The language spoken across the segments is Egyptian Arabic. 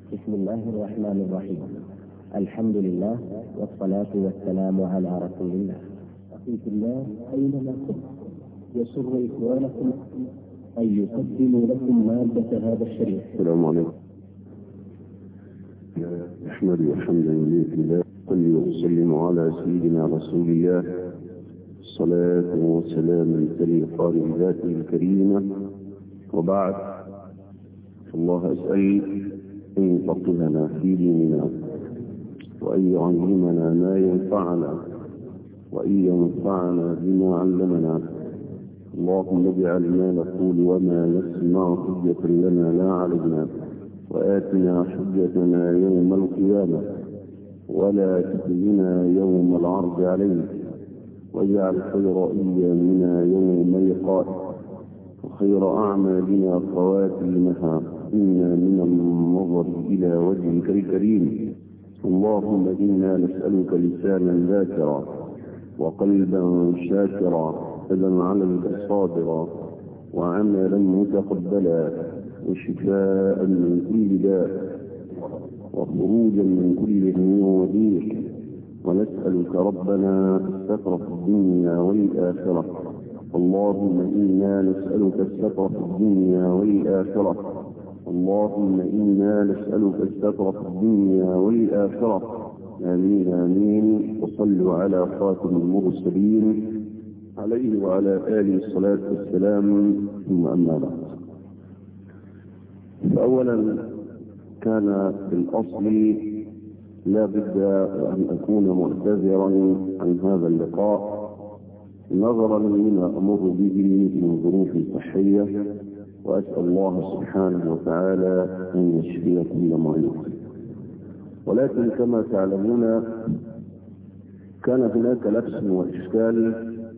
بسم الله الرحمن الرحيم الحمد لله والصلاة والسلام على رسول الله أخي في الله أينما كنت يسر إخوانكم أن يقدموا لكم مادة هذا الشريف السلام عليكم أحمد وحمد لله في الله صلي وسلم على سيدنا رسول الله صلاة وسلاما تليقان بذاته الكريمة وبعد الله أسأل أن يفقهنا في ديننا وأن يعلمنا ما ينفعنا وأن ينفعنا بما علمنا اللهم اجعل ما نقول وما نسمع حجة لنا لا علينا وآتنا حجتنا يوم القيامة ولا تخزنا يوم العرض عليك واجعل خير أيامنا يوم لقائك وخير أعمالنا خواتيمها إنا من النظر إلى وجهك الكريم اللهم إنا نسألك لسانا ذاكرا وقلبا شاكرا أبا على صابرا وعملا متقبلا وشفاء من كل داء وخروجا من كل هم وضيق ونسألك ربنا الستر في الدنيا والآخرة اللهم إنا نسألك الستر في الدنيا والآخرة اللهم إنا نسألك الستر في الدنيا والآخرة آمين آمين وصلوا على خاتم المرسلين عليه وعلى آله الصلاة والسلام ثم أما بعد فأولا كان في الأصل لا بد أن أكون معتذرا عن هذا اللقاء نظرا لما أمر به من ظروف صحية وأسأل الله سبحانه وتعالى أن يشفي كل مريض ولكن كما تعلمون كان هناك لبس وإشكال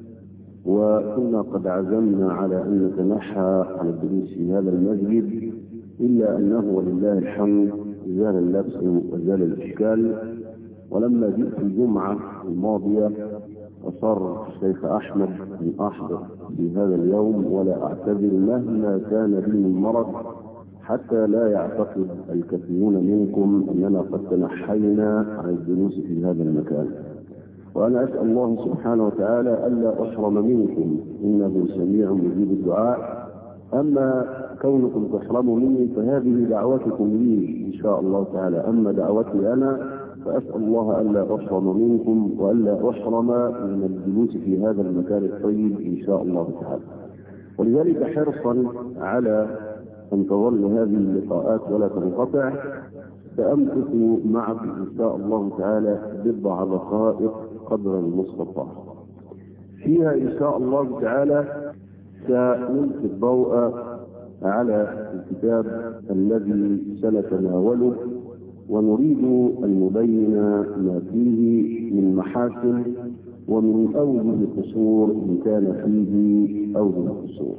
وكنا قد عزمنا على أن نتنحى عن الدروس في هذا المسجد إلا أنه ولله الحمد زال اللبس وزال الإشكال ولما جئت الجمعة الماضية أصر الشيخ أحمد أن أحضر في هذا اليوم ولا أعتذر مهما كان بي من مرض حتى لا يعتقد الكثيرون منكم أننا قد تنحينا عن الجلوس في هذا المكان وأنا أسأل الله سبحانه وتعالى ألا أحرم منكم إنه سميع مجيب الدعاء أما كونكم تحرموا مني فهذه دعوتكم لي إن شاء الله تعالى أما دعوتي أنا فأسأل الله ألا أحرم منكم وألا أحرم من الجلوس في هذا المكان الطيب إن شاء الله تعالى ولذلك حرصا على أن تظل هذه اللقاءات ولا تنقطع سأمكث معكم إن شاء الله تعالى بضع دقائق قدر المستطاع فيها إن شاء الله تعالى سنلقي الضوء على الكتاب الذي سنتناوله ونريد أن نبين ما فيه من محاسن ومن أوجه قصور إن كان فيه أوجه قصور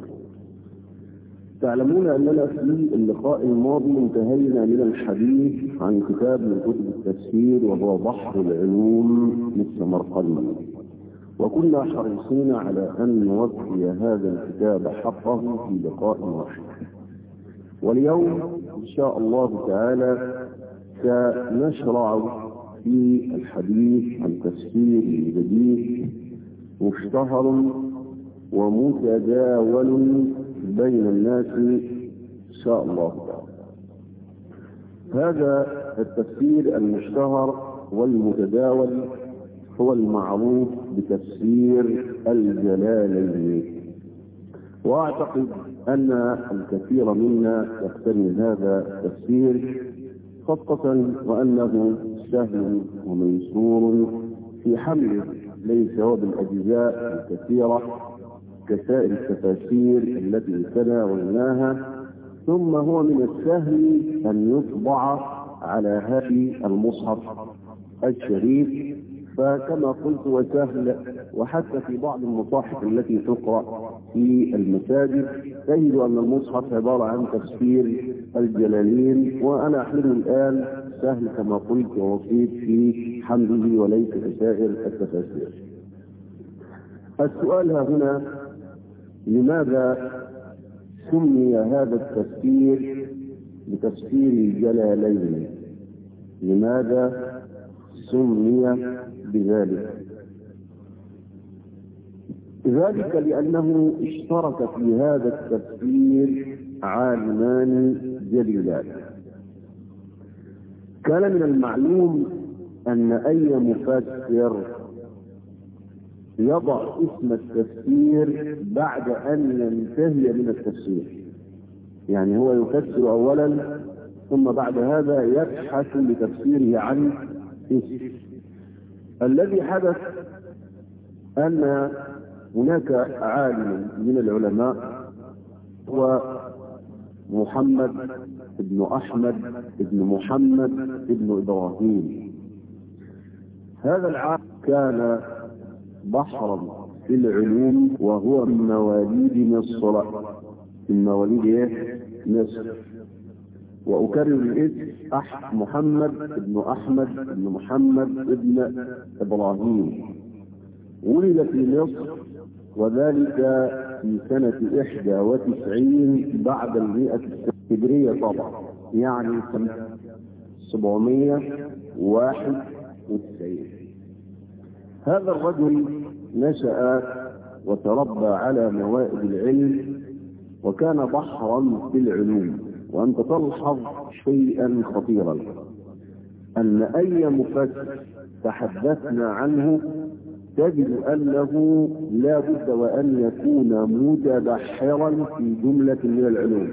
تعلمون أننا في اللقاء الماضي انتهينا من الحديث عن كتاب من كتب التفسير وهو بحر العلوم للسمرقندي وكنا حريصين على أن نوفي هذا الكتاب حقه في لقاء واحد واليوم إن شاء الله تعالى سنشرع في الحديث عن تفسير جديد مشتهر ومتداول بين الناس إن شاء الله تعالى هذا التفسير المشتهر والمتداول هو المعروف بتفسير الجلالين واعتقد ان الكثير منا يقتني هذا التفسير خاصة وانه سهل وميسور في حمله ليس هو بالاجزاء الكثيرة كسائر التفاسير التي تناولناها ثم هو من السهل ان يطبع على هذه المصحف الشريف فكما قلت وسهل وحتى في بعض المصاحف التي تقرأ في المساجد تجد أن المصحف عبارة عن تفسير الجلالين وأنا أحمله الآن سهل كما قلت وبسيط في حمله وليس كسائر التفاسير السؤال ها هنا لماذا سمي هذا التفسير بتفسير الجلالين لماذا سمي بذلك ذلك لأنه اشترك في هذا التفسير عالمان جليلان كان من المعلوم أن أي مفسر يضع اسم التفسير بعد أن ينتهي من التفسير يعني هو يفسر أولا ثم بعد هذا يبحث لتفسيره عن اسم الذي حدث أن هناك عالم من العلماء هو محمد بن أحمد بن محمد بن إبراهيم هذا العالم كان بحرا في العلوم وهو من مواليد مصر من مواليد مصر وأكرر الاسم أح محمد بن أحمد بن محمد بن إبراهيم ولد في مصر وذلك في سنة إحدى وتسعين بعد المئة الهجرية طبعا يعني سنة سبعمية واحد وتسعين هذا الرجل نشأ وتربى على موائد العلم وكان بحرا في العلوم وأنت تلحظ شيئا خطيرا أن أي مفسر تحدثنا عنه تجد أنه لا بد وأن يكون متبحرا في جملة من العلوم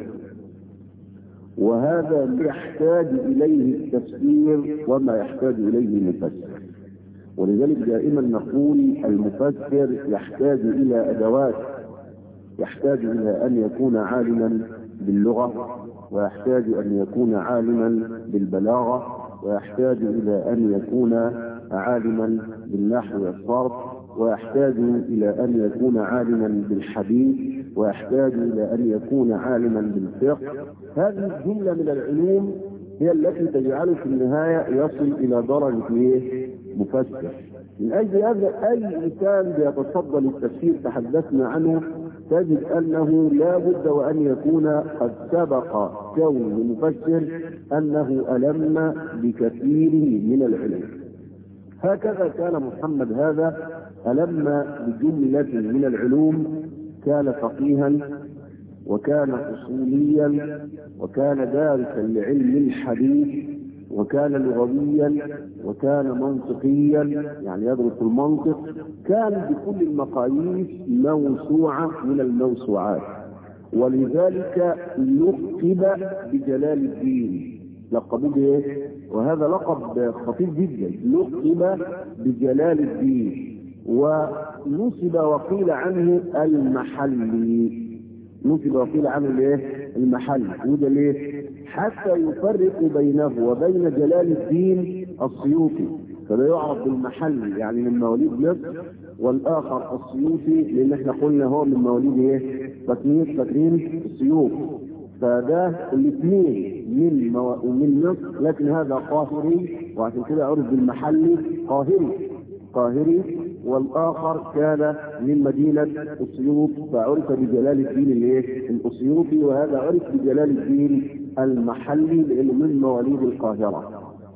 وهذا يحتاج إليه التفسير وما يحتاج إليه المفسر ولذلك دائما نقول المفسر يحتاج إلى أدوات يحتاج إلى أن يكون عالما باللغة ويحتاج أن يكون عالما بالبلاغة ويحتاج إلى أن يكون عالما بالنحو والصرف ويحتاج إلى أن يكون عالما بالحديث ويحتاج إلى أن يكون عالما بالفقه هذه الجملة من العلوم هي التي تجعله في النهاية يصل إلى درجة مفسر من أجل هذا أي إنسان بيتصدى للتفسير تحدثنا عنه تجد أنه لا بد وأن يكون قد سبق كون المفسر أنه ألم بكثير من العلم هكذا كان محمد هذا ألم بجملة من العلوم كان فقيها وكان أصوليا وكان دارسا لعلم الحديث وكان لغويا وكان منطقيا يعني يدرس المنطق كان بكل المقاييس موسوعة من الموسوعات ولذلك لقب بجلال الدين لقبوه بايه؟ وهذا لقب خطير جدا لقب بجلال الدين ونسب وقيل عنه المحلي نسب وقيل عنه الايه؟ المحل وده ليه؟ حتى يفرق بينه وبين جلال الدين السيوطي فده يعرف بالمحل يعني من مواليد مصر والاخر السيوطي لان احنا قلنا هو من مواليد ايه؟ فاكرين فاكرين السيوط فده الاثنين من مو... من مصر لكن هذا قاهري وعشان كده عرف بالمحلي قاهري قاهري والاخر كان من مدينه اسيوط فعرف بجلال الدين الايه؟ الاسيوطي وهذا عرف بجلال الدين المحلي لانه من مواليد القاهره.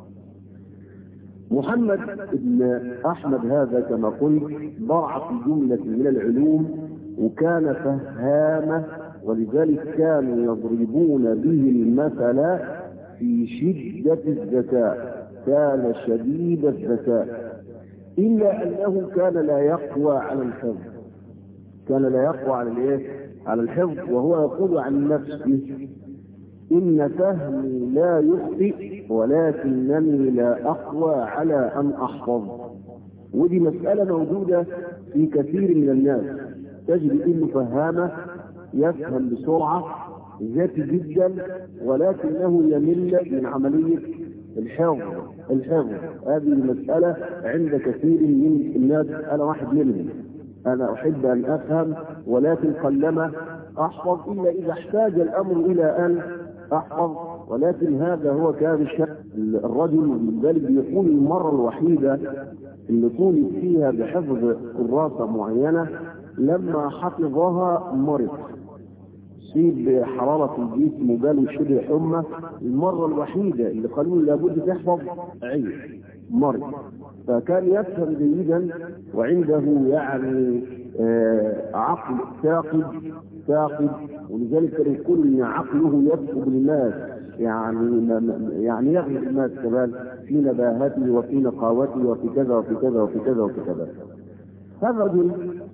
محمد بن احمد هذا كما قلت ضرع في جمله من العلوم وكان فهامه ولذلك كانوا يضربون به المثل في شده الذكاء كان شديد الذكاء إلا أنه كان لا يقوى على الحفظ كان لا يقوى على الايه؟ على الحفظ وهو يقول عن نفسه إن فهمي لا يخطئ ولكنني لا أقوى على أن أحفظ ودي مسألة موجودة في كثير من الناس تجد إنه فهامة يفهم بسرعة ذكي جدا ولكنه يمل من عملية الحفظ الحفظ هذه المسألة عند كثير من الناس أنا واحد منهم أنا أحب أن أفهم ولكن قلما أحفظ إلا إذا احتاج الأمر إلى أن أحفظ ولكن هذا هو كان الشك الرجل من ذلك يقول المرة الوحيدة اللي طولب فيها بحفظ كراسة معينة لما حفظها مرض تصيب حرارة الجسم وجاله شبه حمى المرة الوحيدة اللي قالوا له لابد تحفظ عين مرض فكان يفهم جيدا وعنده يعني آه عقل ثاقب ثاقب ولذلك كان يقول ان عقله يثقب الناس يعني يعني يغلب الناس كمان في نباهته وفي نقاوته وفي كذا وفي كذا وفي كذا وفي كذا هذا الرجل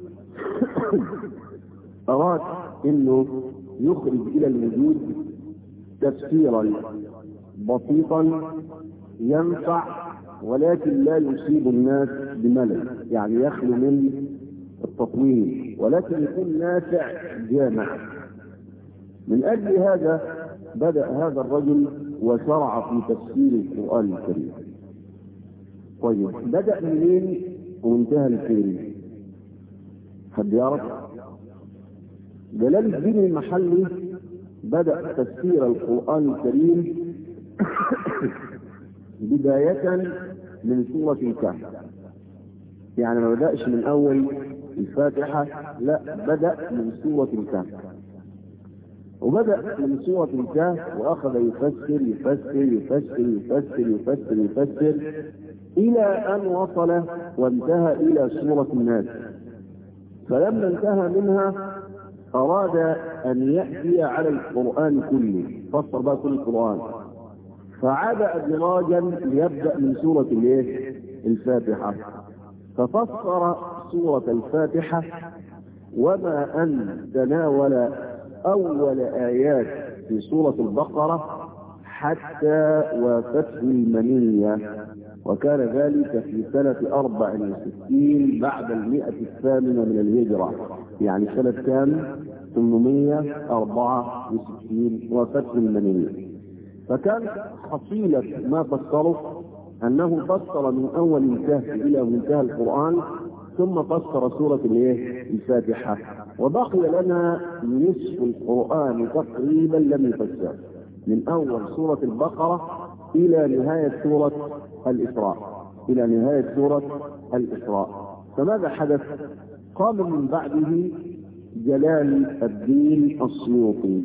اراد انه يخرج الى الوجود تفسيرا بسيطا ينفع ولكن لا يصيب الناس بملل يعني يخلو من التطويل ولكن يكون نافع جامع من اجل هذا بدا هذا الرجل وشرع في تفسير القران الكريم طيب بدا منين وانتهى لفين حد يعرف جلال الدين المحلي بدا تفسير القران الكريم بدايه من سوره الكهف يعني ما بداش من اول الفاتحة لا بدأ من سورة الكهف وبدأ من سورة الكهف وأخذ يفسر يفسر يفسر يفسر يفسر يفسر إلى أن وصل وانتهى إلى سورة الناس فلما انتهى منها أراد أن يأتي على القرآن كله فسر بقى كل القرآن فعاد أدراجا ليبدأ من سورة الايه؟ الفاتحة ففسر سورة الفاتحة وما أن تناول أول آيات في سورة البقرة حتى وافته المنية وكان ذلك في سنة أربع وستين بعد المئة الثامنة من الهجرة يعني سنة كام 864 وفتح المنية فكان حصيلة ما فسره أنه فسر من أول الكهف إلى منتهى القرآن ثم فسر سورة الايه؟ الفاتحة وبقي لنا نصف القرآن تقريبا لم يفسر من أول سورة البقرة إلى نهاية سورة الإسراء إلى نهاية سورة الإسراء فماذا حدث؟ قام من بعده جلال الدين السيوطي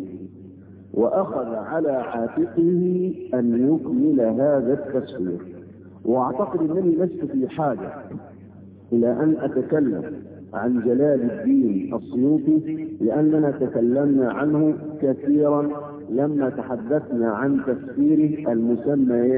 وأخذ على عاتقه أن يكمل هذا التفسير واعتقد انني لست في حاجه الى ان اتكلم عن جلال الدين السيوطي لاننا تكلمنا عنه كثيرا لما تحدثنا عن تفسيره المسمى ايه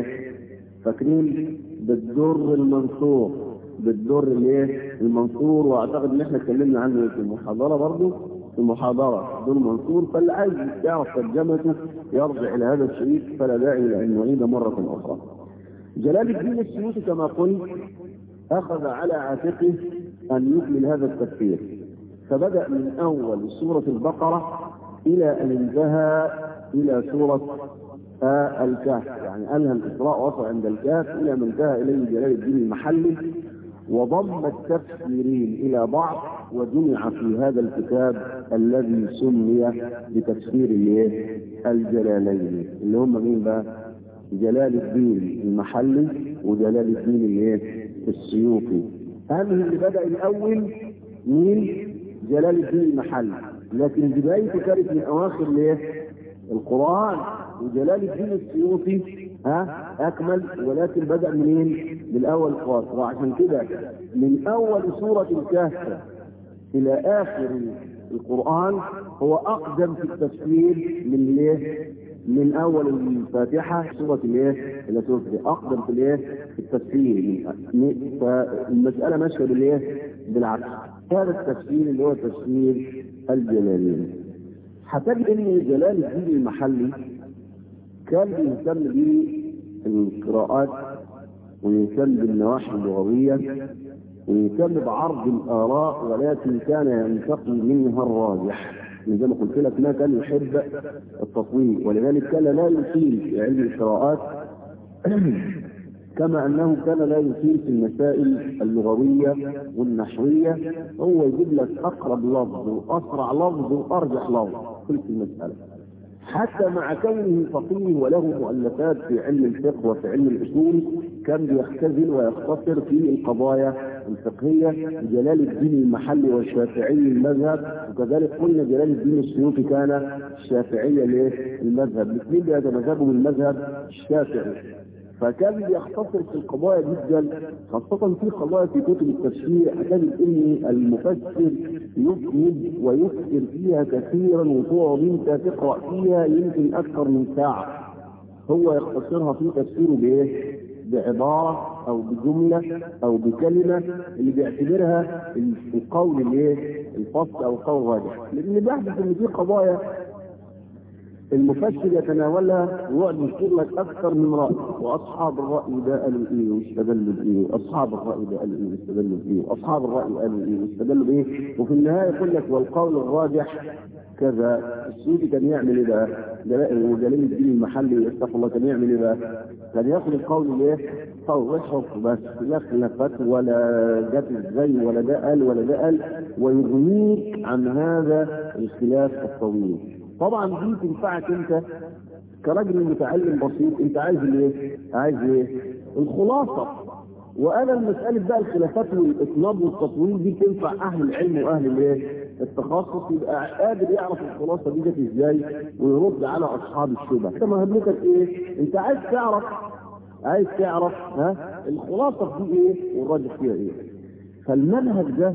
فاكرين بالدر المنصور بالدر الايه المنصور واعتقد ان احنا اتكلمنا عنه في المحاضره برضه في المحاضره در منصور فاللي عايز يعرف ترجمته يرجع الى هذا الشريط فلا داعي الى ان نعيد مره اخرى جلال الدين السيوطي كما قلت أخذ على عاتقه أن يكمل هذا التفسير فبدأ من أول سورة البقرة إلى أن انتهى إلى سورة آه الكهف يعني أنهى الإسراء وصل عند الكهف إلى ما انتهى إليه جلال الدين المحلي وضم التفسيرين إلى بعض وجمع في هذا الكتاب الذي سمي بتفسير الجلالين اللي هم مين بقى؟ جلال الدين المحلي وجلال الدين الايه السيوطي هذه اللي بدا الاول من جلال الدين المحلي لكن بدايته كانت من اواخر الايه القران وجلال الدين السيوطي ها اكمل ولكن بدا منين من الاول خالص وعشان كده من اول سوره الكهف الى اخر القران هو اقدم في التفسير من الايه من اول الفاتحه سوره الايه الى سوره اقدم في الايه في التفسير فالمساله ماشيه بالايه بالعكس هذا التفسير اللي هو تفسير الجلالين هتجد ان جلال الدين المحلي كان بيهتم بالقراءات ويهتم بالنواحي اللغويه ويهتم بعرض الاراء ولكن كان ينتقي منها الراجح زي ما قلت لك ما كان يحب التطويل ولذلك كان لا يطيل في علم القراءات كما انه كان لا يطيل في المسائل اللغويه والنحويه هو يجيب لك اقرب لفظ واسرع لفظ وارجح لفظ في المساله حتى مع كونه فقيه وله مؤلفات في علم الفقه وفي علم الاصول كان بيختزل ويختصر في القضايا الفقهيه جلال الدين المحلي والشافعي المذهب وكذلك قلنا جلال الدين السيوطي كان الشافعي للمذهب الاثنين بيتمذهبوا من المذهب الشافعي فكان بيختصر في القضايا جدا خاصة في قضايا في كتب التفسير هتجد ان المفسر يسند ويكثر فيها كثيرا وتقعد انت تقرا فيها يمكن اكثر من ساعة هو يختصرها في تفسيره بايه؟ بعبارة او بجملة او بكلمة اللي بيعتبرها القول الايه؟ الفصل او القول الراجح لان بيحدث ان في قضايا المفسر يتناولها ويقعد يذكر لك اكثر من راي واصحاب الراي ده قالوا ايه واستدلوا بايه واصحاب الراي ده قالوا ايه واستدلوا بايه واصحاب الراي قالوا ايه واستدلوا بايه وفي النهايه يقول لك والقول الراجح كذا السيوطي كان يعمل ايه بقى؟ وجلال الدين المحلي استغفر الله كان يعمل ايه بقى؟ كان ياخد القول الايه؟ قول ويحفظ بس لا خلافات ولا جت ازاي ولا ده قال ولا ده قال ويغنيك عن هذا الخلاف الطويل طبعا دي تنفعك انت كراجل متعلم بسيط انت عايز الايه؟ عايز ايه؟ الخلاصه وانا المساله بقى الخلافات والاطناب والتطويل دي تنفع اهل العلم واهل الايه؟ التخصص يبقى قادر يعرف الخلاصه دي جت ازاي ويرد على اصحاب الشبه انت مهمتك ايه؟ انت عايز تعرف عايز تعرف ها الخلاصه دي ايه والراجح فيها ايه؟ فالمنهج ده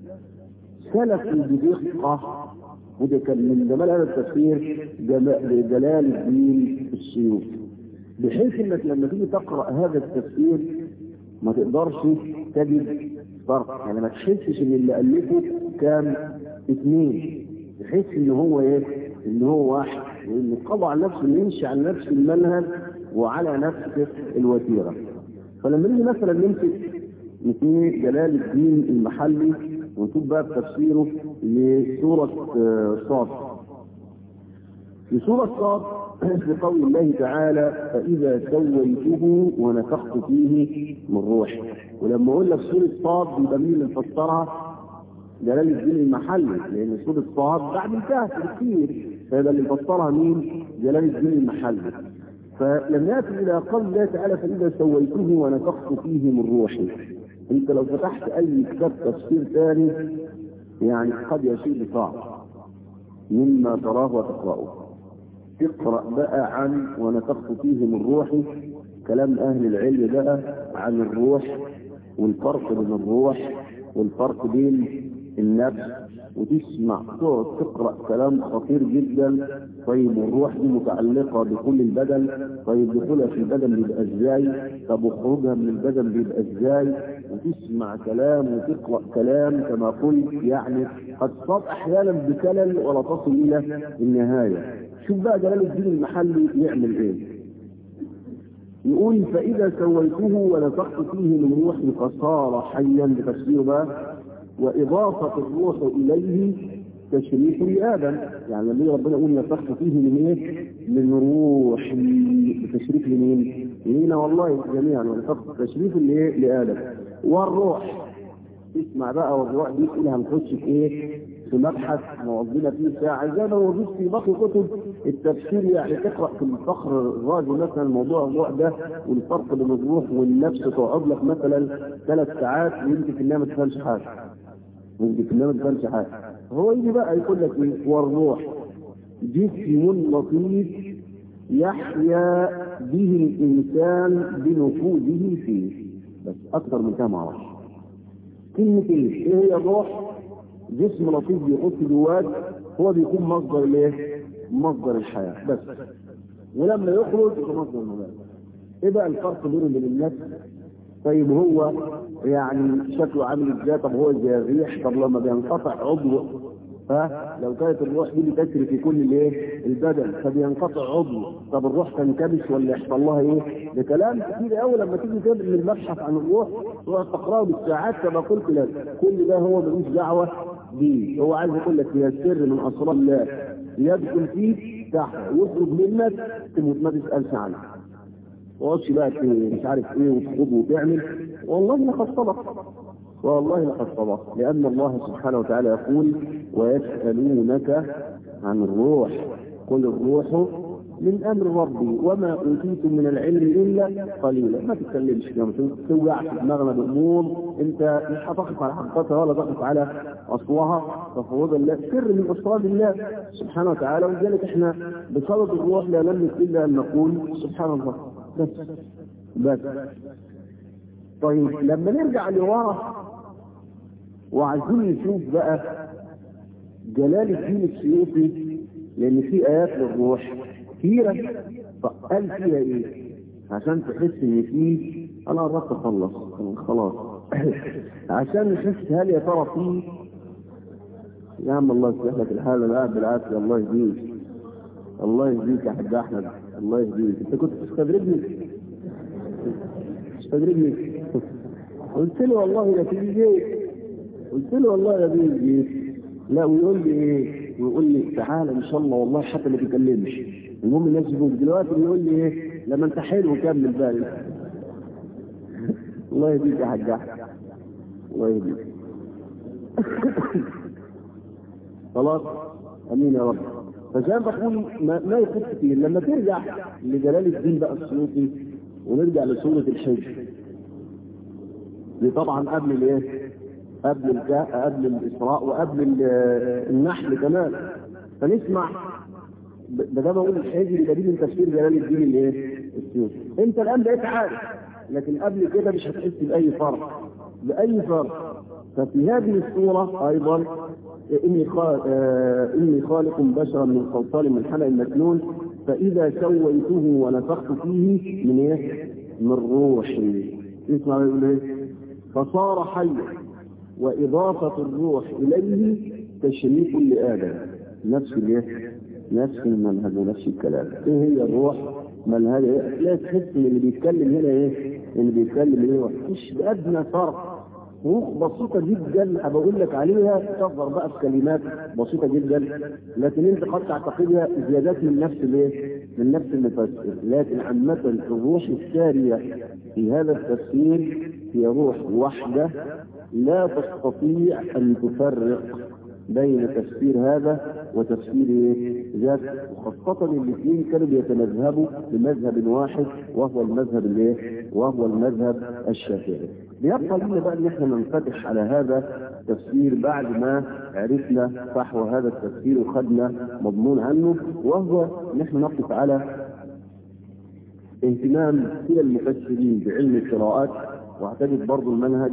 سلف بدقه وده كان من جمال هذا التفسير جلال الدين السيوطي بحيث انك لما تيجي تقرا هذا التفسير ما تقدرش تجد فرق يعني ما تحسش ان اللي الفه كان اثنين تحس ان هو ايه ان هو واحد لان قضى على نفسه يمشي على نفس المنهج وعلى نفس الوتيره فلما نيجي مثلا نمسك في جلال الدين المحلي ونشوف بقى تفسيره لسورة صاد في سورة صاد في قول الله تعالى فإذا سويته ونفخت فيه من روحي ولما أقول لك سورة صاد يبقى مين اللي مفسرها؟ جلال الدين المحلي لأن سورة صاد بعد الكهف بكثير فيبقى اللي مفسرها مين؟ جلال الدين المحلي فلما يأتي إلى قول الله تعالى فإذا سويته ونفخت فيه من روحي انت لو فتحت اي كتاب تفسير ثاني يعني قد يصير صعب مما تراه وتقراه تقرا بقى عن ونفخت فيه من روحي كلام اهل العلم بقى عن الروح والفرق بين الروح والفرق بين النفس وتسمع تقعد تقرا كلام خطير جدا طيب والروح دي متعلقه بكل البدن طيب دخولها في البدن بيبقى ازاي طب وخروجها من البدن بيبقى ازاي وتسمع كلام وتقرا كلام كما قلت يعني قد صاد احيانا بكلل ولا تصل الى النهايه شوف بقى جلال الدين المحلي يعمل ايه يقول فإذا سويته ونفخت فيه من روحي فصار حيا بتفسير بقى وإضافة الروح إليه تشريف لآدم يعني لما ربنا يقول نفخت فيه من إيه؟ من روحي تشريف لمين؟ لينا والله جميعا ونفخت تشريف لإيه؟ لآدم والروح اسمع بقى والروح دي تقولها هنخش في إيه؟ في مبحث موظفنا فيه ساعة زي ما موجود في باقي كتب التفسير يعني تقرأ في الفخر الرازي مثلا موضوع الروح ده والفرق بين الروح والنفس تقعد لك مثلا ثلاث ساعات ويمكن في النهاية ما تفهمش حاجة يمكن في النهاية ما تفهمش حاجة هو يجي بقى يقول لك ايه والروح جسم لطيف يحيا به الإنسان بنفوذه فيه بس أكثر من كده ما أعرفش كلمة ايه؟ ايه هي الروح؟ جسم لطيف بيخش جواك هو بيكون مصدر الايه؟ مصدر الحياه بس ولما يخرج يبقى مصدر المبادئ ايه بقى الفرق بينه وبين النفس؟ طيب هو يعني شكله عامل ازاي؟ طب هو زي الريح طب لما بينقطع عضو ها لو كانت الروح دي بتجري في كل الايه؟ البدن فبينقطع عضو طب الروح تنكبش ولا يحصل لها ايه؟ ده كلام كتير قوي لما تيجي تعمل المبحث عن الروح تقعد تقراه بالساعات كما قلت لك كل ده هو ملوش دعوه بيه هو عايز يقول لك هي سر من اسرار الله يدخل فيك تحت ويخرج منك تموت ما تسالش عنه وقعدش بقى مش عارف ايه وتخوض وتعمل والله لقد صدق والله لقد صدق لأن الله سبحانه وتعالى يقول ويسألونك عن الروح قل الروح من امر ربي وما اوتيتم من العلم الا قليلا ما تتكلمش لما توجع في دماغنا بامور انت مش هتقف على حقيقتها ولا تقف على اصلها تفوضا لا سر من اسرار الله سبحانه وتعالى ولذلك احنا بصدد الروح لا نملك الا ان نقول سبحان الله بس بس طيب لما نرجع لورا وعايزين نشوف بقى جلال الدين السيوطي لان في ايات للروح كثيره فقال فيها ايه عشان تحس ان في انا قربت اخلص خلاص عشان نحس هل يا ترى في يا عم الله يصلح لك الحال انا قاعد بالعافيه الله يهديك الله يهديك يا حاج احمد الله يهديك انت كنت تستدرجني تستدرجني قلت له والله يا سيدي قلت له والله يا بيجي لا ويقول لي ايه ويقول لي تعالى ان شاء الله والله حتى ما تكلمش المهم الناس يقول دلوقتي بيقول لي ايه لما انت حلو كمل بقى الله يهديك يا حاج احمد الله يهديك خلاص امين يا رب فزي ما بقول ما, ما يخف كتير لما ترجع لجلال الدين بقى السيوطي ونرجع لسوره الحج دي طبعا قبل الايه؟ قبل الكاء قبل الاسراء وقبل النحل كمان فنسمع ده ده بقول الحجر دليل من تفسير جلال الدين الايه؟ السيوطي انت الان بقيت عارف لكن قبل كده مش هتحس باي فرق باي فرق ففي هذه الصوره ايضا اني آه اني خالق بشرا من صلصال من حمأ مسنون فاذا سويته ونفخت فيه من ايه؟ من روحي اسمع يقول ايه؟ فصار حيا وإضافة الروح إليه تشريف لآدم نفس الايه؟ نفس المنهج ونفس الكلام ايه هي الروح منهج ايه؟ لا تحس ان اللي بيتكلم هنا ايه؟ اللي بيتكلم ايه؟ مفيش بأدنى فرق روح بسيطة جدا بقول لك عليها تظهر بقى في كلمات بسيطة جدا لكن انت قد تعتقدها زيادات من نفس الايه؟ من نفس المفسر لكن عامة الروح السارية في هذا التفسير هي روح واحدة لا تستطيع أن تفرق بين تفسير هذا وتفسير ذاك وخاصة الاثنين كانوا بيتمذهبوا بمذهب واحد وهو المذهب الايه؟ وهو المذهب الشافعي. بيبقى لنا بقى ان احنا ننفتح على هذا التفسير بعد ما عرفنا فحوى هذا التفسير وخدنا مضمون عنه وهو ان احنا نقف على اهتمام كلا المفسرين بعلم القراءات واعتقد برضه المنهج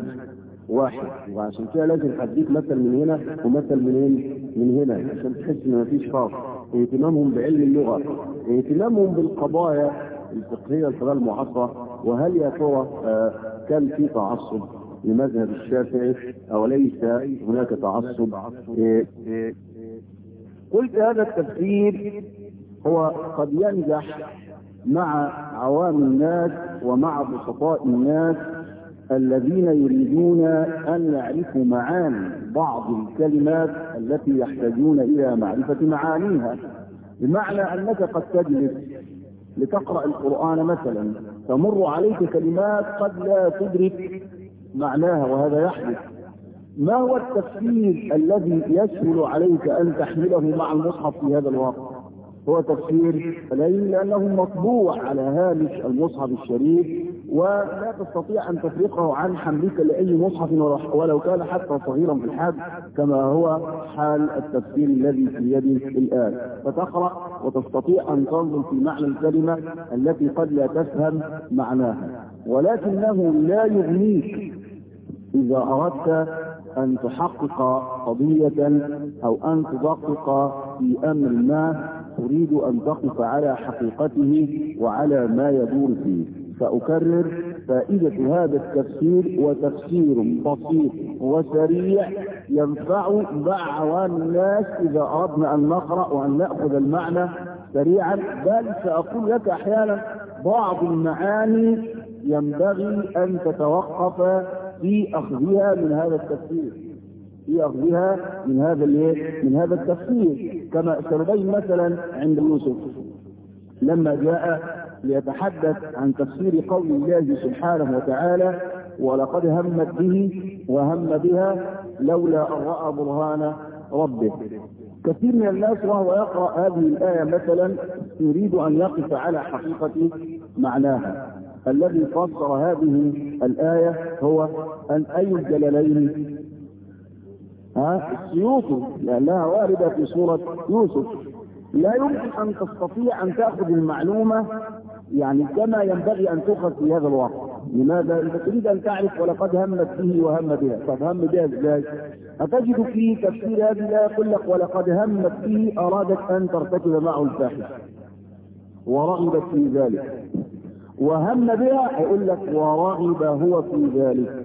واحد وعشان كده لازم اديك مثل من هنا ومثل من هنا من هنا عشان تحس ان مفيش فرق اهتمامهم بعلم اللغه اهتمامهم بالقضايا الفقهيه القضايا المعاصره وهل يا ترى آه كان في تعصب لمذهب الشافعي او ليس هناك تعصب إيه إيه قلت هذا التفسير هو قد ينجح مع عوام الناس ومع بسطاء الناس الذين يريدون أن يعرفوا معاني بعض الكلمات التي يحتاجون إلى معرفة معانيها بمعنى أنك قد تجلس لتقرأ القرآن مثلا تمر عليك كلمات قد لا تدرك معناها وهذا يحدث ما هو التفسير الذي يسهل عليك أن تحمله مع المصحف في هذا الوقت هو تفسير لين لأنه مطبوع على هامش المصحف الشريف ولا تستطيع أن تفرقه عن حملك لأي مصحف ولو كان حتى صغيرا في الحجم كما هو حال التفسير الذي في يدي الآن فتقرأ وتستطيع أن تنظر في معنى الكلمة التي قد لا تفهم معناها ولكنه لا يغنيك إذا أردت أن تحقق قضية أو أن تدقق في أمر ما تريد أن تقف على حقيقته وعلى ما يدور فيه فأكرر فائدة هذا التفسير وتفسير بسيط وسريع ينفع مع عوام الناس إذا أردنا أن نقرأ وأن نأخذ المعنى سريعا بل سأقول لك أحيانا بعض المعاني ينبغي أن تتوقف في أخذها من هذا التفسير في أخذها من هذا من هذا التفسير كما سنبين مثلا عند يوسف لما جاء ليتحدث عن تفسير قول الله سبحانه وتعالى ولقد همت به وهم بها لولا أن رأى برهان ربه كثير من الناس وهو يقرأ هذه الآية مثلا يريد أن يقف على حقيقة معناها الذي فسر هذه الآية هو أن أي الجلالين ها السيوطي لأنها واردة في سورة يوسف لا يمكن أن تستطيع أن تأخذ المعلومة يعني كما ينبغي أن تؤخذ في هذا الوقت لماذا؟ أنت تريد أن تعرف ولقد همت به وهم بها طب هم بها ازاي؟ هتجد في تفسير هذه الآية يقول لك ولقد همت به أرادت أن ترتكب معه الفاحشة ورغبت في ذلك وهم بها يقول لك ورغب هو في ذلك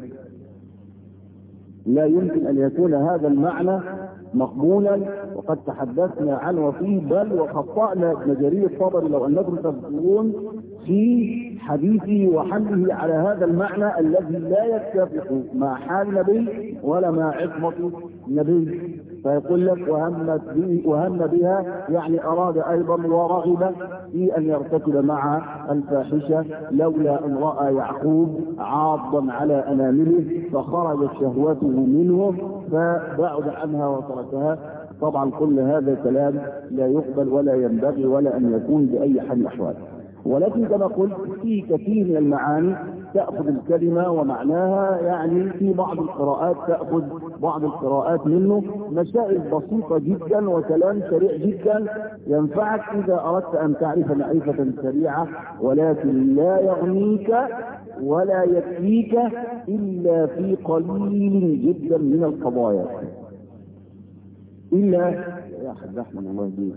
لا يمكن أن يكون هذا المعنى مقبولا وقد تحدثنا عنه فيه بل وخطأنا ابن جرير الطبري لو أنكم تذكرون في حديثه وحمله على هذا المعنى الذي لا يتفق مع حال النبي ولا مع عصمة النبي فيقول لك وهمت به وهم بها يعني أراد أيضا ورغب في أن يرتكب مع الفاحشة لولا أن رأى يعقوب عاضا على أنامله فخرجت شهوته منه فبعد عنها وتركها طبعا كل هذا كلام لا يقبل ولا ينبغي ولا أن يكون بأي حال من الأحوال ولكن كما قلت في كثير من المعاني تأخذ الكلمة ومعناها يعني في بعض القراءات تأخذ بعض القراءات منه مسائل بسيطة جدا وكلام سريع جدا ينفعك إذا أردت أن تعرف معرفة سريعة ولكن لا يغنيك ولا يكفيك إلا في قليل جدا من القضايا إلا يا حد أحمد الله يهديك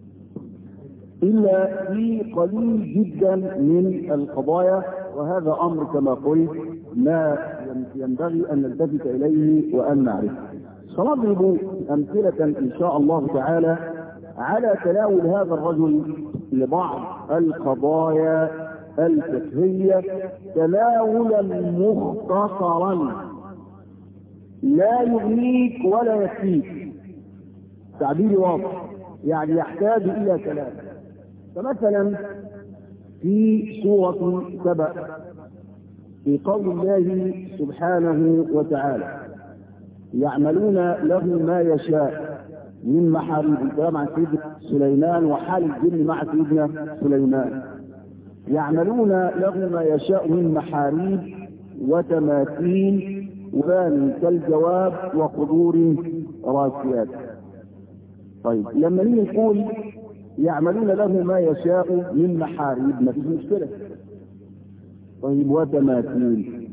إلا في قليل جدا من القضايا وهذا أمر كما قلت ما ينبغي أن نلتفت إليه وأن نعرفه سنضرب أمثلة إن شاء الله تعالى على تناول هذا الرجل لبعض القضايا الفقهية تناولا مختصرا لا يغنيك ولا يكفيك تعبيري واضح يعني يحتاج إلى كلام فمثلا في سورة سبأ في قول الله سبحانه وتعالى يعملون له ما يشاء من محاريب الكلام مع سيدنا سليمان وحال الجن مع سيدنا سليمان يعملون له ما يشاء من محاريب وتماثيل وبان كالجواب وقدور راسيات طيب لما نيجي نقول يعملون له ما يشاء من محاريب ما فيش مشكلة طيب وتماثيل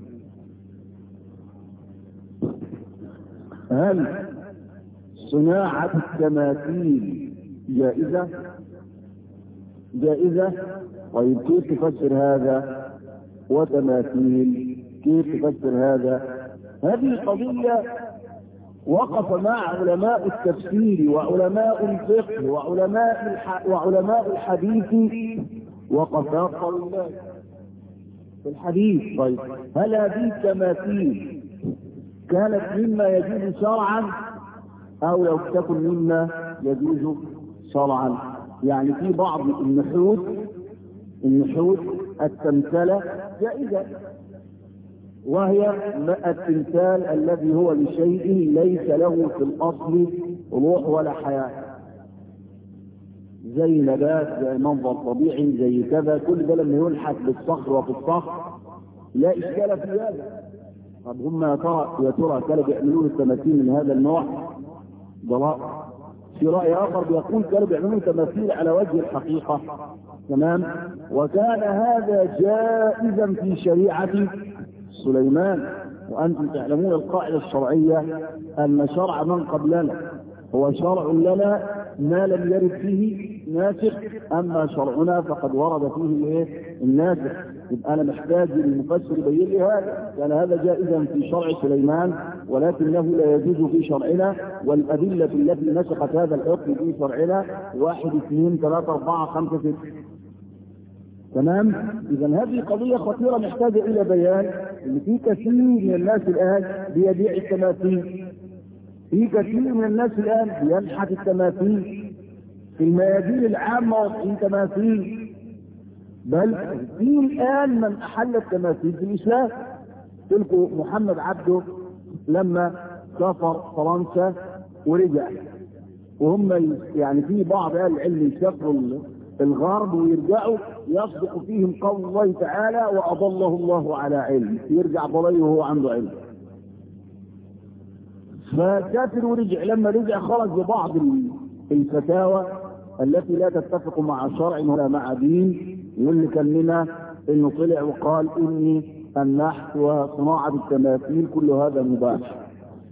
هل صناعة التماثيل جائزة جائزة طيب كيف تفسر هذا وتماثيل كيف تفسر هذا هذه قضية وقف مع علماء التفسير وعلماء الفقه وعلماء الح... وعلماء الحديث وقف قول الله في الحديث طيب هل هذه التماثيل كانت مما يجوز شرعا او لو تكن مما يجوز شرعا يعني في بعض النحوت النحوت التمثلة جائزة وهي التمثال الذي هو لشيء ليس له في الأصل روح ولا حياة زي نبات زي منظر طبيعي زي كذا كل ده لما يلحق بالصخر وفي الصخر لا إشكال في هذا طب هم يا ترى يا ترى كانوا بيعملون التماثيل من هذا النوع ضراء في رأي آخر بيقول كانوا بيعملون تماثيل على وجه الحقيقة تمام وكان هذا جائزا في شريعة سليمان وأنتم تعلمون القاعدة الشرعية أن شرع من قبلنا هو شرع لنا ما لم يرد فيه ناسخ أما شرعنا فقد ورد فيه الايه؟ الناسخ يبقى أنا محتاج للمفسر يبين لي هذا كان هذا جائزا في شرع سليمان ولكنه لا يجوز في شرعنا والأدلة التي نسخت هذا الحكم في شرعنا واحد اثنين ثلاثة أربعة خمسة ستة تمام اذا هذه قضيه خطيره محتاجه الى بيان ان في كثير من الناس الان بيبيع التماثيل في كثير من الناس الان بينحت التماثيل في الميادين العامه في تماثيل بل في الان من احل التماثيل في الاسلام تلقوا محمد عبده لما سافر فرنسا ورجع وهم يعني في بعض اهل العلم يسافروا الغرب ويرجعوا يصدق فيهم قول الله تعالى واضله الله على علم يرجع ضليه وهو عنده علم فسافر ورجع لما رجع خرج ببعض الفتاوى التي لا تتفق مع شرع ولا مع دين واللي كان منها انه طلع وقال اني النحت وصناعة التماثيل كل هذا مباح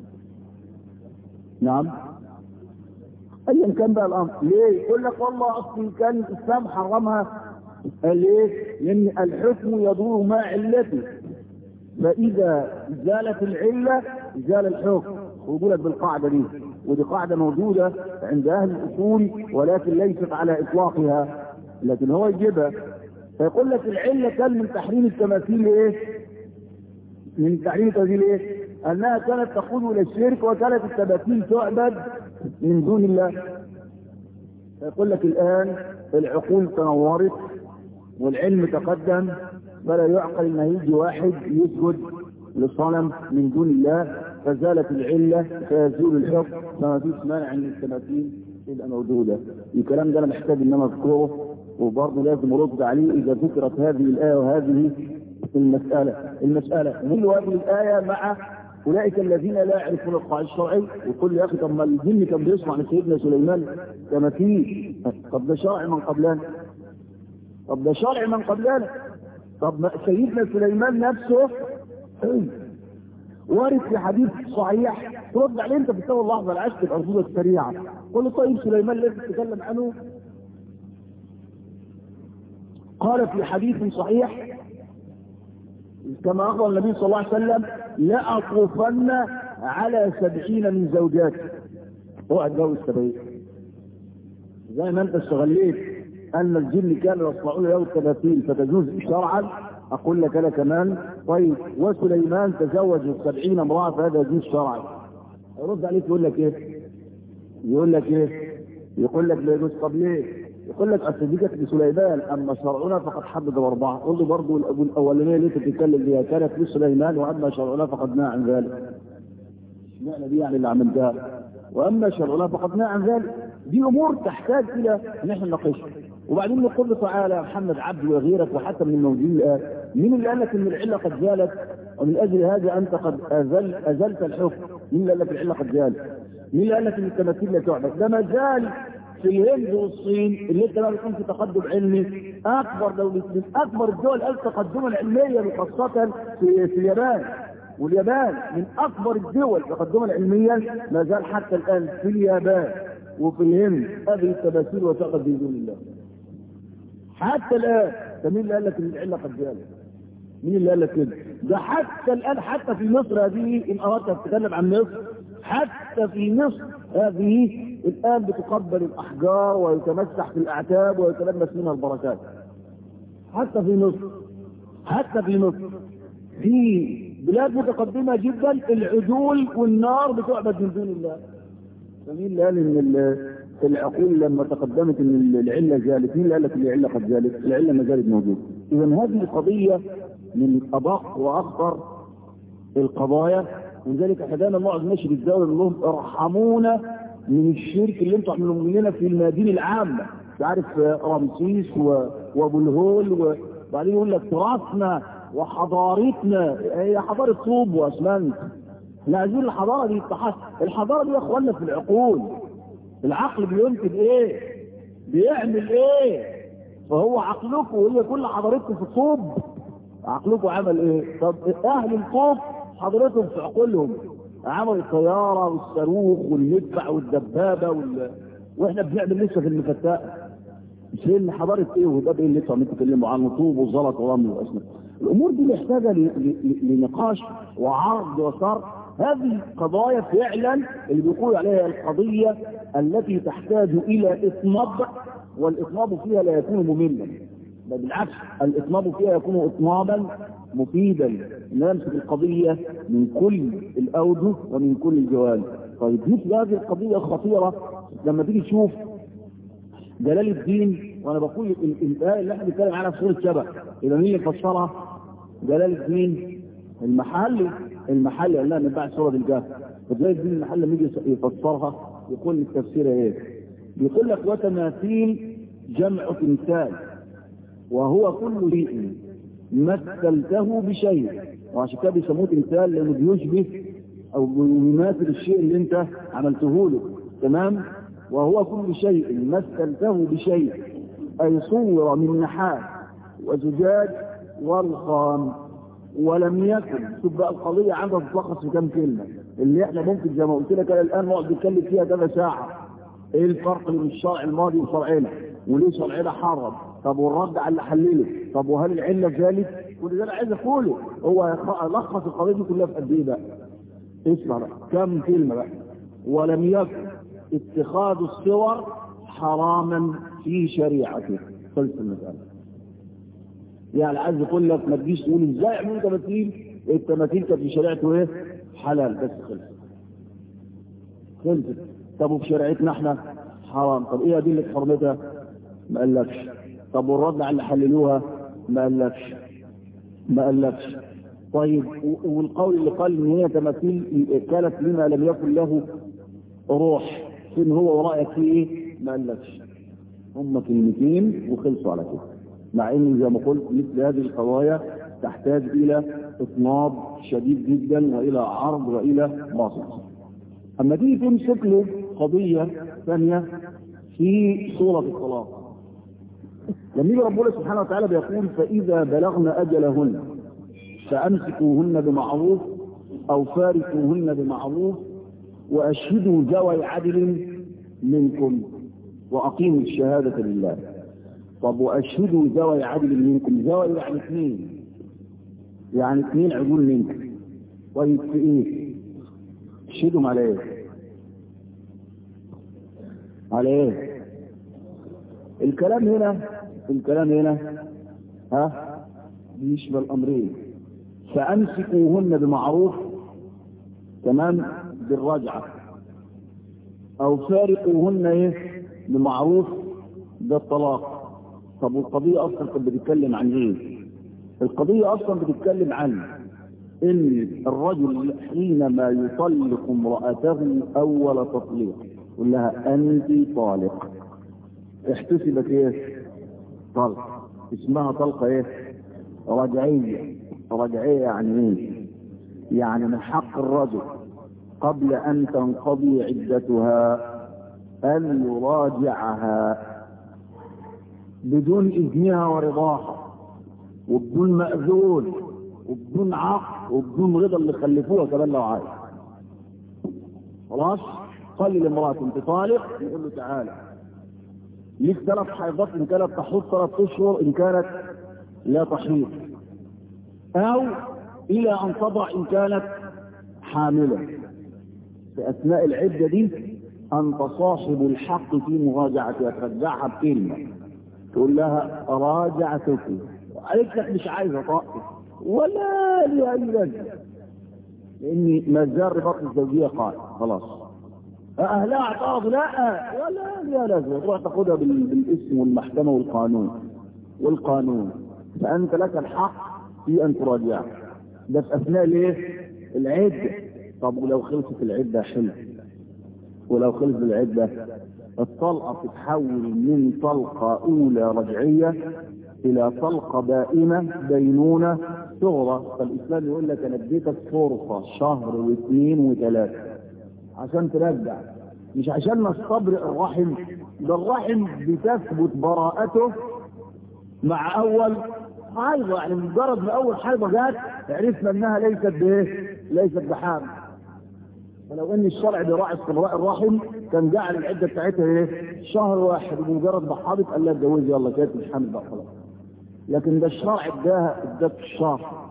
نعم ايا كان بقى الامر ليه يقول لك والله اصل كان الاسلام حرمها ليه لان الحكم يدور مع علته فاذا زالت العله زال الحكم ويقول لك بالقاعده دي ودي قاعده موجوده عند اهل الاصول ولكن ليست على اطلاقها لكن هو يجيبها فيقول لك العله كان من تحريم التماثيل ايه؟ من تحريم التماثيل ايه؟ انها كانت تقود الى الشرك وكانت التماثيل تعبد من دون الله فيقول لك الان العقول تنورت والعلم تقدم فلا يعقل ان هيجي واحد يسجد لصنم من دون الله فزالت العله فيزول الحكم فما فيش مانع ان التماثيل تبقى موجوده الكلام ده انا محتاج ان انا اذكره وبرضه لازم ارد عليه اذا ذكرت هذه الايه وهذه المساله المساله من هذه الايه مع اولئك الذين لا يعرفون القواعد الشرعي وكل يا اخي طب ما الجن كان بيسمع عن سيدنا سليمان تماثيل طب ده شرع من قبلنا طب ده شرع من قبلنا طب ما سيدنا سليمان نفسه وارد في حديث صحيح ترد عليه انت بتسوي اللحظه العشق الارضيه السريعه قل له طيب سليمان الذي تتكلم عنه قال في حديث صحيح كما أخبر النبي صلى الله عليه وسلم لأطوفن على سبعين من زوجاتي اوعى تجوز سبعين زي ما انت استغليت ان الجن كانوا يصنعون له التماثيل فتجوز شرعا اقول لك انا كمان طيب وسليمان تزوج السبعين امراه فهذا يجوز شرعا يرد عليك يقول لك ايه؟ يقول لك ايه؟ يقول لك لا يجوز طب ليه؟ يقول لك اصل دي كانت لسليمان اما شرعنا فقد حدد اربعه قول له برضه الاولانيه اللي انت بتتكلم بيها كانت لسليمان واما شرعنا فقد نهى عن ذلك اشمعنى دي يعني اللي عملتها واما شرعنا فقد نهى عن ذلك دي امور تحتاج الى ان احنا نناقشها وبعدين نقول له تعالى يا محمد عبد وغيرك وحتى من الموجودين الان مين اللي قال لك ان العله قد زالت ومن اجل هذا انت قد أزل ازلت الحكم مين اللي قال لك العله قد زالت مين اللي قال لك ان التماثيل لا تعبد ده ما زال في الهند والصين اللي انت بقى بيكون في تقدم علمي اكبر دولة من اكبر الدول قال تقدما علميا وخاصة في, في اليابان واليابان من اكبر الدول تقدما علميا ما زال حتى الان في اليابان وفي الهند هذه التماثيل وتعبد من دون الله حتى الان ده مين اللي قال لك ان العله قد زالت؟ مين اللي قال لك كده؟ ده حتى الان حتى في مصر هذه ان اردت تتكلم عن مصر حتى في مصر هذه الآن بتقبل الأحجار ويتمسح في الأعتاب ويتلمس منها البركات حتى في مصر حتى في مصر في بلاد متقدمة جدا العدول والنار بتعبد من دون الله فمين اللي قال ان العقول لما تقدمت ان العله زالت مين اللي قال لك ان العله قد زالت؟ العله ما زالت موجوده. اذا هذه القضيه من ادق واخطر القضايا ولذلك احنا دايما نقعد نشر الدوله نقول لهم ارحمونا من الشرك اللي انتم عاملينه مننا في المدينه العامه مش عارف رمسيس وابو الهول وبعدين يقول لك تراثنا وحضارتنا هي حضاره طوب واسمنت احنا عايزين الحضاره دي الحضاره دي يا اخوانا في العقول العقل بينتج ايه؟ بيعمل ايه؟ فهو عقلكم وهي كل حضارتكم في الطوب عقلكم عمل ايه؟ طب اهل الطوب حضرتهم في عقولهم عملوا الطيارة والصاروخ والمدفع والدبابة وال... واحنا بنعمل لسه في المفتاء مش ان حضارة ايه وده ايه اللي انتوا تتكلموا عنه طوب وزلط ورمل واسمنت الامور دي محتاجة ل... ل... لنقاش وعرض وصرف هذه قضايا فعلا اللي بيقول عليها القضية التي تحتاج الى اطناب والاطناب فيها لا يكون مملا بل بالعكس الاطناب فيها يكون اطنابا مفيدا نمسك القضية من كل الأوجه ومن كل الجوانب طيب مثل هذه القضية الخطيرة لما تيجي تشوف جلال الدين وانا بقول الآية اللي احنا بنتكلم عنها في سورة شبه إذا مين اللي فسرها؟ جلال الدين المحلي المحلي قال لها من بعد سورة الكهف فزي الدين المحل لما يجي يفسرها يقول التفسير ايه بيقول لك وتماثيل جمع تمثال وهو كل شيء مثلته بشيء وعشان كده بيسموه تمثال لانه بيشبه او بيماثل الشيء اللي انت عملته له تمام وهو كل شيء مثلته بشيء اي صور من نحاس وزجاج والخام ولم يكن شوف بقى القضيه عندها تتلخص في كام كلمه اللي احنا ممكن زي ما قلت لك انا الان نقعد نتكلم فيها كذا ساعه ايه الفرق بين الشرع الماضي وشرعنا وليه شرعنا حرم طب والرد على اللي حلله طب وهل العله في ذلك كل ده انا عايز اقوله هو لخص القضيه دي كلها في قد ايه بقى اسمع بقى كم كلمه بقى ولم يكن اتخاذ الصور حراما في شريعته خلص المساله يعني عايز اقول لك ما تجيش تقول ازاي يعملوا تماثيل التماثيل كانت في شريعته ايه حلال بس خلص خلصت طب وفي شريعتنا احنا حرام طب ايه ادله حرمتها ما قالكش طب والرد على اللي حللوها ما قالكش ما قالكش طيب والقول اللي قال ان هي تماثيل كانت لما لم يكن له روح فين هو ورايك في ايه ما قالكش هم كلمتين وخلصوا على كده مع ان زي ما قلت مثل هذه القضايا تحتاج الى اطناب شديد جدا والى عرض والى باسط اما تيجي تمسك له قضيه ثانيه في سوره الطلاق لما يجي ربنا سبحانه وتعالى بيقول فاذا بلغن اجلهن فامسكوهن بمعروف او فارقوهن بمعروف واشهدوا ذوي عدل منكم واقيموا الشهاده لله طب واشهدوا ذوي عدل منكم ذوي يعني اثنين يعني اثنين عدول منكم طيب في ايه اشهدهم على ايه على ايه الكلام هنا الكلام هنا ها بيشمل امرين فامسكوهن بمعروف تمام بالرجعه او فارقوهن ايه بمعروف بالطلاق طب والقضية أصلا كانت بتتكلم عن إيه؟ القضية أصلا بتتكلم عن إن الرجل حينما يطلق امرأته أول تطليق يقول لها أنت طالق احتسبت إيه؟ طلق اسمها طلقة إيه؟ رجعية رجعية يعني إيه؟ يعني من حق الرجل قبل أن تنقضي عدتها أن يراجعها بدون إذنها ورضاها وبدون مأذون وبدون عقل وبدون رضا اللي خلفوها كمان لو عايز خلاص قال للامرأة انت طالق يقول له تعالى ليك ثلاث حيضات ان كانت تحوض ثلاث اشهر ان كانت لا تحيض او الى ان تضع ان كانت حاملة في اثناء العدة دي انت صاحب الحق في مراجعتها ترجعها بكلمة تقول لها راجعتك قالت لك مش عايزه طاقتك ولا لي اي لازمه لاني ما زال رباط الزوجيه قائم خلاص اهلها اعترضوا لا ولا لي لازمه تروح تاخدها بالاسم والمحكمه والقانون والقانون فانت لك الحق في ان تراجعها ده في اثناء الايه؟ العده طب ولو خلصت العده حلو ولو خلصت العده الطلقة تتحول من طلقة أولى رجعية إلى طلقة دائمة بينونة صغرى فالإسلام يقول لك أنا اديتك فرصة شهر واثنين وثلاثة عشان ترجع مش عشان نستبرئ الرحم ده الرحم بتثبت براءته مع أول حيضة يعني مجرد ما أول حيضة جات عرفنا إنها ليست بإيه؟ ليست بحامل فلو ان الشرع براعي استبراء الرحم كان جعل العده بتاعتها ايه؟ شهر واحد بمجرد ما حاضت قال لها اتجوزي يلا كانت مش حامل بقى خلاص. لكن ده الشرع اداها اداك شهر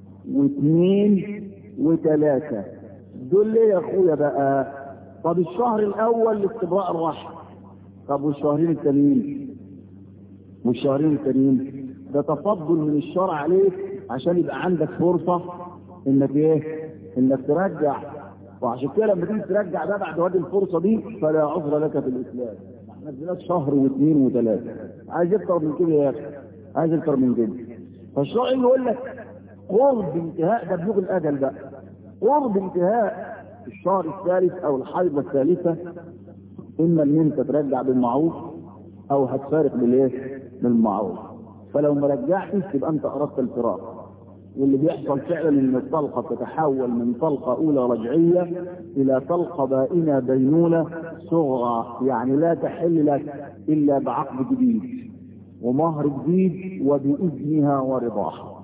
واثنين وثلاثه دول ليه يا اخويا بقى؟ طب الشهر الاول لاستبراء الرحم طب والشهرين التانيين والشهرين التانيين ده تفضل من الشرع عليك عشان يبقى عندك فرصه انك ايه؟ انك ترجع وعشان كده لما تيجي ترجع ده بعد هذه الفرصه دي فلا عذر لك في الاسلام احنا اديناك شهر واثنين وثلاثه عايز اكتر من كده يا اخي عايز اكتر من كده فالشرع يقول لك قرب انتهاء ده بلوغ الاجل بقى قرب انتهاء الشهر الثالث او الحيضة الثالثة اما ان انت ترجع بالمعروف او هتفارق بالايه بالمعروف فلو ما رجعتش تبقى انت اردت الفراق واللي بيحصل فعلا ان الطلقه تتحول من طلقه اولى رجعيه الى طلقه بائنه بينونه صغرى يعني لا تحل لك الا بعقد جديد ومهر جديد وباذنها ورضاها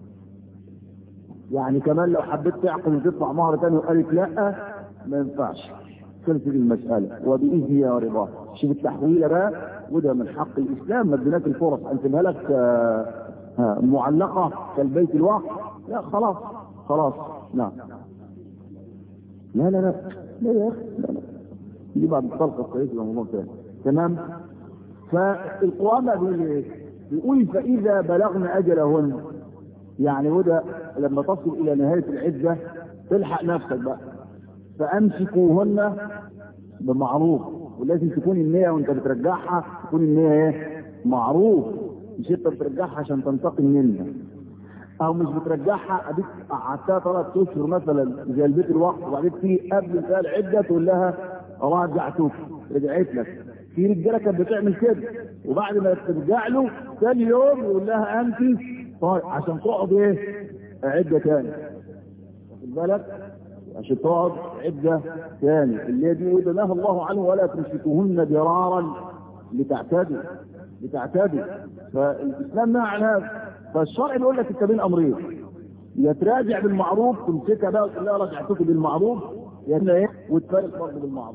يعني كمان لو حبيت تعقد وتدفع مهر تاني وقالت لا ما ينفعش خلصت المسألة وبإذنها ورضاها شوف التحويلة بقى وده من حق الإسلام ما اديناك الفرص أنتمها لك آه معلقة كالبيت الواقع لا خلاص خلاص نعم لا لا لا لا يا أخي لا لا دي بعد الطلقة الكويسة ده موضوع تاني تمام فالقرآن بقى بيقول ايه؟ بيقول فإذا بلغن أجلهن يعني وده لما تصل إلى نهاية العدة تلحق نفسك بقى فأمسكوهن بمعروف ولازم تكون النية وانت بترجعها تكون النية ايه؟ معروف مش انت بترجعها عشان تنتقم منها او مش بترجعها اديك قعدتها ثلاث اشهر مثلا زي البيت الوقت وبعدين تيجي قبل انتهاء العده تقول لها راجعتك رجعت لك في رجاله كانت بتعمل كده وبعد ما ترجع له ثاني يوم يقول لها انت طيب عشان تقعد ايه عده ثاني واخد بالك عشان تقعد عده ثاني اللي دي وده نهى الله عنه ولا تمسكوهن ضرارا لتعتدوا لتعتدوا فالاسلام نهى عن هذا فالشرع بيقول لك انت بين امرين يا تراجع بالمعروف تمسكها بقى وتقول لها رجعتك بالمعروف يا اما ايه وتفارق برضه بالمعروف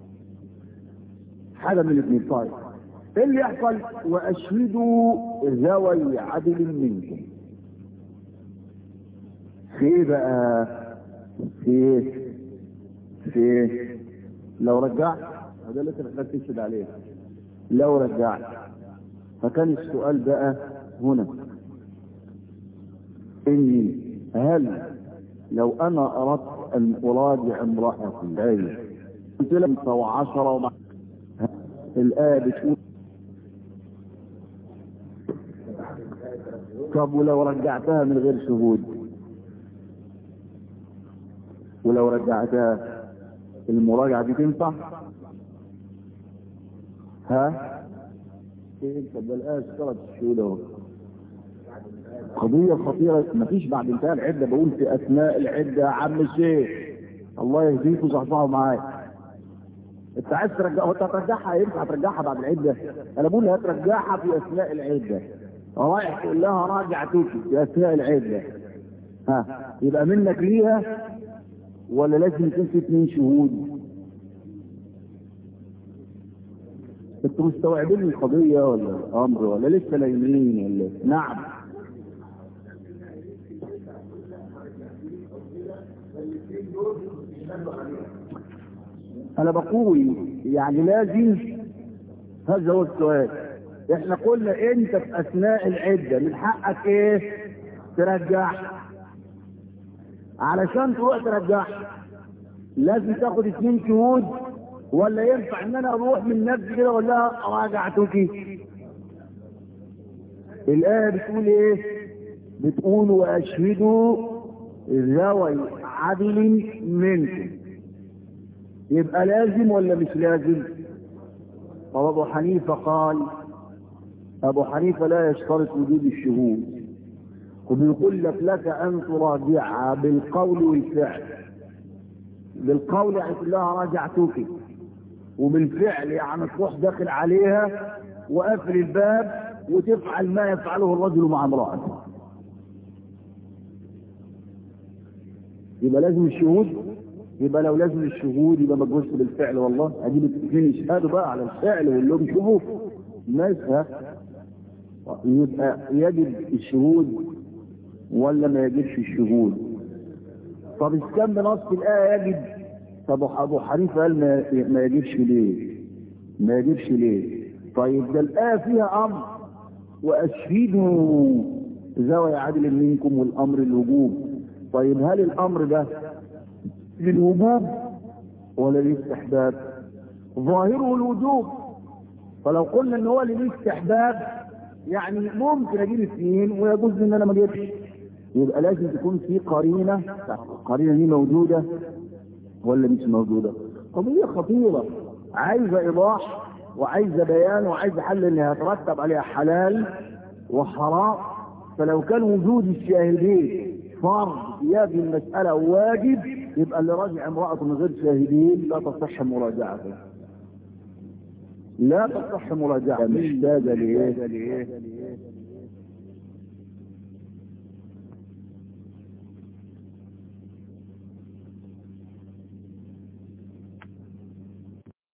حاجه من الاثنين طيب ايه اللي يحصل واشهدوا ذوي عدل منكم في ايه بقى في ايه في ايه لو رجعت وده اللي انت محتاج تشهد عليه لو رجعت فكان السؤال بقى هنا اني هل لو انا اردت ان اراجع امرأتي هاي قلت لها وعشرة ومع الآية بتقول طب ولو رجعتها من غير شهود ولو رجعتها المراجعة دي تنفع ها ايه انت بلاش ثلاث شهود اهو قضية خطيرة مفيش بعد انتهاء العدة بقول في اثناء العدة يا عم الشيخ الله يهديك وصحصحه معايا انت عايز ترجع هو انت هترجعها ينفع ترجعها بعد العده انا بقول هترجعها في اثناء العده رايح تقول لها راجعتك في اثناء العده ها يبقى منك ليها ولا لازم يكون في اثنين شهود انتوا مستوعبين القضيه ولا الامر ولا لسه نايمين ولا نعم انا بقول يعني لازم هذا هو السؤال احنا قلنا انت في اثناء العدة من حقك ايه ترجعها علشان تروح ترجعها لازم تاخد اثنين شهود ولا ينفع ان انا اروح من نفسي كده اقول لها راجعتك الايه بتقول ايه بتقول واشهدوا ذوي عدل منكم يبقى لازم ولا مش لازم طب ابو حنيفه قال ابو حنيفه لا يشترط وجود الشهود وبيقول لك لك ان تراجعها بالقول والفعل بالقول يعني تقول لها راجعتك وبالفعل يعني تروح داخل عليها وقفل الباب وتفعل ما يفعله الرجل مع امرأته يبقى لازم الشهود يبقى لو لازم الشهود يبقى ما تجوزش بالفعل والله اجيب الاثنين يشهدوا بقى على الفعل واقول لهم شوفوا الناس ها يبقى يجب الشهود ولا ما يجبش الشهود طب إذا كان بنص الآية يجب طب أبو حنيفة قال ما, ما يجبش ليه ما يجبش ليه طيب ده الآية فيها أمر وأشهدوا ذوي عدل منكم والأمر الوجوب طيب هل الأمر ده للوجوب ولا للاستحباب ظاهره الوجوب فلو قلنا ان هو للاستحباب يعني ممكن اجيب اثنين ويجوز ان انا ما اجيبش يبقى لازم تكون في قرينه القرينه دي موجوده ولا مش موجودة قضية خطيرة عايزة إيضاح وعايزة بيان وعايزة حل إنها يترتب عليها حلال وحرام فلو كان وجود الشاهدين فرض في هذه المسألة واجب يبقى اللي راجع امرأة من غير شاهدين لا تصح مراجعته لا تصح مراجعة محتاجة لإيه؟